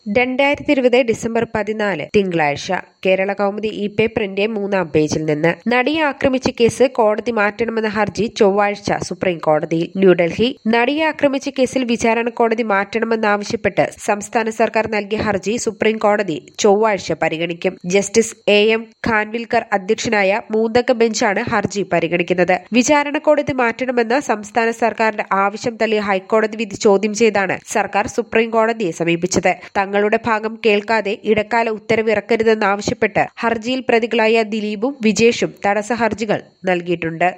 രണ്ടായിരത്തി ഇരുപത് ഡിസംബർ പതിനാല് തിങ്കളാഴ്ച കേരള കൗമുദി ഇ പേപ്പറിന്റെ മൂന്നാം പേജിൽ നിന്ന് നടിയെ ആക്രമിച്ച കേസ് കോടതി മാറ്റണമെന്ന ഹർജി ചൊവ്വാഴ്ച സുപ്രീം കോടതിയിൽ ന്യൂഡൽഹി നടിയെ ആക്രമിച്ച കേസിൽ വിചാരണ കോടതി മാറ്റണമെന്നാവശ്യപ്പെട്ട് സംസ്ഥാന സർക്കാർ നൽകിയ ഹർജി സുപ്രീം കോടതി ചൊവ്വാഴ്ച പരിഗണിക്കും ജസ്റ്റിസ് എ എം ഖാൻവിൽക്കർ അധ്യക്ഷനായ മൂന്നംഗ ബെഞ്ചാണ് ഹർജി പരിഗണിക്കുന്നത് വിചാരണ കോടതി മാറ്റണമെന്ന സംസ്ഥാന സർക്കാരിന്റെ ആവശ്യം തള്ളിയ ഹൈക്കോടതി വിധി ചോദ്യം ചെയ്താണ് സർക്കാർ സുപ്രീം കോടതിയെ സമീപിച്ചത് തങ്ങളുടെ ഭാഗം കേൾക്കാതെ ഇടക്കാല ഉത്തരവ് ഇറക്കരുതെന്നാവശ്യപ്പെട്ട് ഹർജിയിൽ പ്രതികളായ ദിലീപും വിജേഷും തടസ്സ ഹർജികൾ നൽകിയിട്ടുണ്ട്